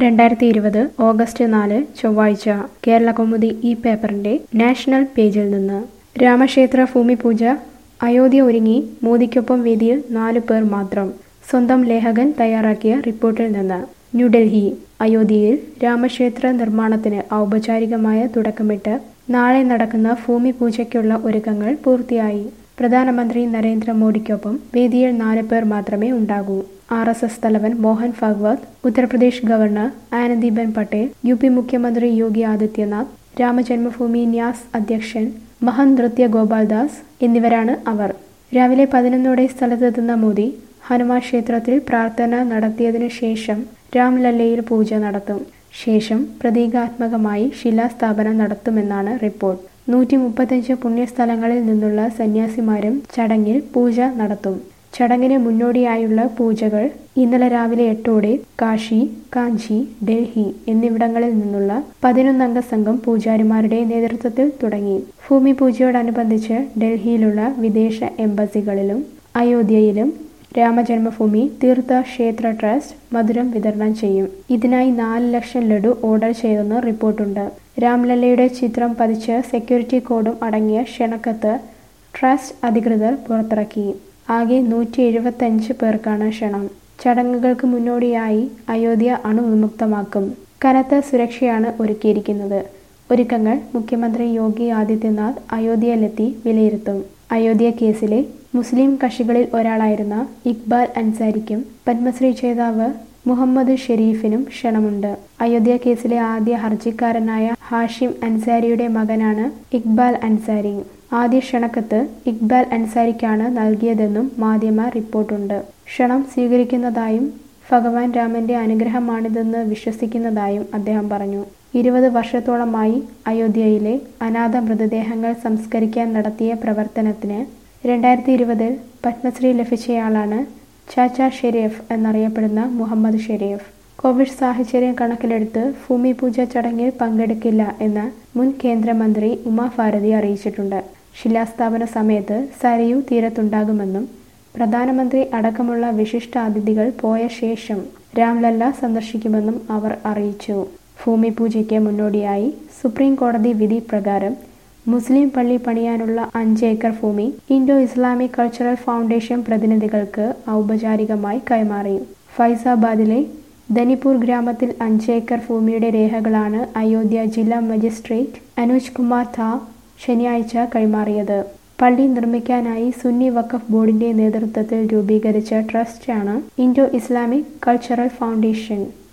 രണ്ടായിരത്തി ഇരുപത് ഓഗസ്റ്റ് നാല് ചൊവ്വാഴ്ച കേരള കൗമുദി ഈ പേപ്പറിന്റെ നാഷണൽ പേജിൽ നിന്ന് രാമക്ഷേത്ര ഭൂമിപൂജ അയോധ്യ ഒരുങ്ങി മോദിക്കൊപ്പം വേദിയിൽ നാലു പേർ മാത്രം സ്വന്തം ലേഖകൻ തയ്യാറാക്കിയ റിപ്പോർട്ടിൽ നിന്ന് ന്യൂഡൽഹി അയോധ്യയിൽ രാമക്ഷേത്ര നിർമ്മാണത്തിന് ഔപചാരികമായ തുടക്കമിട്ട് നാളെ നടക്കുന്ന ഭൂമിപൂജയ്ക്കുള്ള ഒരുക്കങ്ങൾ പൂർത്തിയായി പ്രധാനമന്ത്രി നരേന്ദ്രമോദിക്കൊപ്പം വേദിയിൽ നാല് പേർ മാത്രമേ ഉണ്ടാകൂ ആർ എസ് എസ് തലവൻ Mohan Bhagwat Uttar Pradesh governor Anandiben Patel U P മുഖ്യമന്ത്രി യോഗി ആദിത്യനാഥ് രാമജന്മഭൂമി ന്യാസ് അധ്യക്ഷൻ മഹന്ത് നൃത്യ ഗോപാൽദാസ് എന്നിവരാണ് അവർ രാവിലെ പതിനൊന്നോടെ സ്ഥലത്തെത്തുന്ന മോദി ഹനുമാൻ ക്ഷേത്രത്തിൽ പ്രാർത്ഥന നടത്തിയതിനു ശേഷം രാംലല്ലയിൽ പൂജ നടത്തും ശേഷം പ്രതീകാത്മകമായി ശിലാസ്ഥാപനം നടത്തുമെന്നാണ് റിപ്പോർട്ട് നൂറ്റി മുപ്പത്തഞ്ച് പുണ്യസ്ഥലങ്ങളിൽ നിന്നുള്ള സന്യാസിമാരും ചടങ്ങിൽ പൂജ നടത്തും ചടങ്ങിന് മുന്നോടിയായുള്ള പൂജകൾ ഇന്നലെ രാവിലെ എട്ടോടെ കാശി കാഞ്ചി ഡൽഹി എന്നിവിടങ്ങളിൽ നിന്നുള്ള പതിനൊന്നംഗ സംഘം പൂജാരിമാരുടെ നേതൃത്വത്തിൽ തുടങ്ങി ഭൂമി പൂജയോടനുബന്ധിച്ച് ഡൽഹിയിലുള്ള വിദേശ എംബസികളിലും അയോധ്യയിലും രാമജന്മഭൂമി തീർത്ഥ ക്ഷേത്ര ട്രസ്റ്റ് മധുരം വിതരണം ചെയ്യും ഇതിനായി നാല് ലക്ഷം ലഡു ഓർഡർ ചെയ്തെന്ന് റിപ്പോർട്ടുണ്ട് രാംലല്ലയുടെ ചിത്രം പതിച്ച സെക്യൂരിറ്റി കോഡും അടങ്ങിയ ക്ഷണക്കത്ത് ട്രസ്റ്റ് അധികൃതർ പുറത്തിറക്കി ആകെ നൂറ്റി എഴുപത്തഞ്ച് പേർക്കാണ് ക്ഷണം ചടങ്ങുകൾക്ക് മുന്നോടിയായി അയോധ്യ അണുവിമുക്തമാക്കും കനത്ത സുരക്ഷയാണ് ഒരുക്കിയിരിക്കുന്നത് ഒരുക്കങ്ങൾ മുഖ്യമന്ത്രി യോഗി ആദിത്യനാഥ് അയോധ്യയിലെത്തി വിലയിരുത്തും അയോധ്യ കേസിലെ മുസ്ലിം കക്ഷികളിൽ ഒരാളായിരുന്ന ഇക്ബാൽ അൻസാരിക്കും പത്മശ്രീ ജേതാവ് മുഹമ്മദ് ഷെരീഫിനും ക്ഷണമുണ്ട് അയോധ്യ കേസിലെ ആദ്യ ഹർജിക്കാരനായ ഹാഷിം അൻസാരിയുടെ മകനാണ് ഇക്ബാൽ അൻസാരി ആദ്യ ക്ഷണക്കത്ത് ഇക്ബാൽ അൻസാരിക്കാണ് നൽകിയതെന്നും മാധ്യമ റിപ്പോർട്ടുണ്ട് ക്ഷണം സ്വീകരിക്കുന്നതായും ഭഗവാൻ രാമന്റെ അനുഗ്രഹമാണിതെന്ന് വിശ്വസിക്കുന്നതായും അദ്ദേഹം പറഞ്ഞു ഇരുപത് വർഷത്തോളമായി അയോധ്യയിലെ അനാഥ മൃതദേഹങ്ങൾ സംസ്കരിക്കാൻ നടത്തിയ പ്രവർത്തനത്തിന് രണ്ടായിരത്തി ഇരുപതിൽ പത്മശ്രീ ലഭിച്ചയാളാണ് ചാച്ച ഷെരീഫ് എന്നറിയപ്പെടുന്ന മുഹമ്മദ് ഷെരീഫ് കോവിഡ് സാഹചര്യം കണക്കിലെടുത്ത് ഭൂമി പൂജ ചടങ്ങിൽ പങ്കെടുക്കില്ല എന്ന് മുൻ കേന്ദ്രമന്ത്രി ഉമാ ഭാരതി അറിയിച്ചിട്ടുണ്ട് ശിലാസ്ഥാപന സമയത്ത് സരയു തീരത്തുണ്ടാകുമെന്നും പ്രധാനമന്ത്രി അടക്കമുള്ള വിശിഷ്ടാതിഥികൾ പോയ ശേഷം രാംലല്ല സന്ദർശിക്കുമെന്നും അവർ അറിയിച്ചു ഭൂമി പൂജയ്ക്ക് മുന്നോടിയായി സുപ്രീം കോടതി വിധി പ്രകാരം മുസ്ലിം പള്ളി പണിയാനുള്ള അഞ്ച് ഏക്കർ ഭൂമി ഇൻഡോ ഇസ്ലാമിക് കൾച്ചറൽ ഫൗണ്ടേഷൻ പ്രതിനിധികൾക്ക് ഔപചാരികമായി കൈമാറി ഫൈസാബാദിലെ ധനിപൂർ ഗ്രാമത്തിൽ അഞ്ച് ഏക്കർ ഭൂമിയുടെ രേഖകളാണ് അയോധ്യ ജില്ലാ മജിസ്ട്രേറ്റ് അനൂജ് കുമാർ ധാ ശനിയാഴ്ച കൈമാറിയത് പള്ളി നിർമ്മിക്കാനായി സുന്നി വഖഫ് ബോർഡിന്റെ നേതൃത്വത്തിൽ രൂപീകരിച്ച ട്രസ്റ്റാണ് ഇൻഡോ ഇസ്ലാമിക് കൾച്ചറൽ ഫൗണ്ടേഷൻ